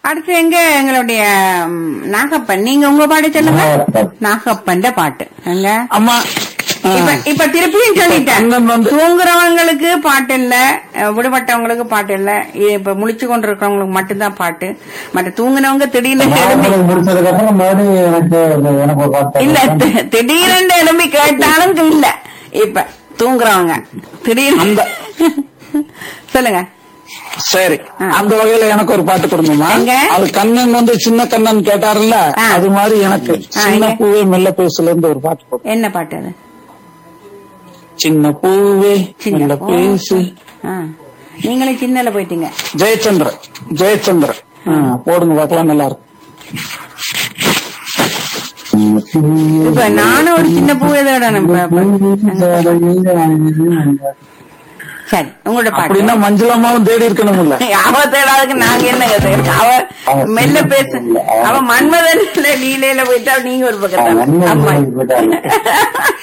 அடுத்து எங்க எங்களுடைய ம், நாகப்பன் நீங்க உங்க பாட்டு சொல்லுங்க நாகப்பன் பாட்டு எங்க அம்மா ஆ. இப்ப இப்ப திருப்பியும் சொல்லிட்டேன் அண்ணன் வந்து- தூங்குறவங்களுக்கு பாட்டு இல்ல அஹ், விடுபட்டவங்களுக்கு பாட்டு இல்ல இது இப்ப முழிச்சு கொண்டு இருக்கிறவங்களுக்கு மட்டும்தான் பாட்டு மற்ற தூங்குனவங்க திடீர்னு எழும்பி மாமரம் முடிச்சதுக்கு அப்புறம் மறுபடியும் எனக்கு எனக்கு ஒரு பாட்டு இல்ல தி- திடீர்னு எழும்பி கேட்டாலும் இல்ல இப்ப தூங்குறவங்க திடீர்னு அந்த- சொல்லுங்க சரி ஆ. அந்த வகையில எனக்கு ஒரு பாட்டு கொடுங்கம்மா எங்க? அது கண்ணன் வந்து சின்ன கண்ணன் கேட்டாருல்ல ஆ. அது மாதிரி எனக்கு ஆ, சின்ன எங்க? பூவே மெல்ல பேசுல இருந்து ஒரு பாட்டு போடும் என்ன பாட்டு அது சின்ன பூவே சின்ன மெல்ல பூ. பேசு ஆ. நீங்களும் சின்னல போயிட்டீங்க ஜெயச்சந்திர ஜெயச்சந்திர ஆ, போடுங்க பார்க்கலாம் நல்லா இருக்கும் இப்ப நானும் ஒரு சின்ன பூ எதோட சரி உங்களோட பாட்டு அப்படின்னா மஞ்சளம்மாவும் தேடி இருக்கணும்ல அவ தேடாதுக்கு நாங்க என்னங்க செய்யறது? அவ மெல்ல பேச அவ மன்மதன் லீலையில போயிட்டா நீங்க ஒரு பக்கத்தான மன்மதன் ஆமா போயிட்டாங்க.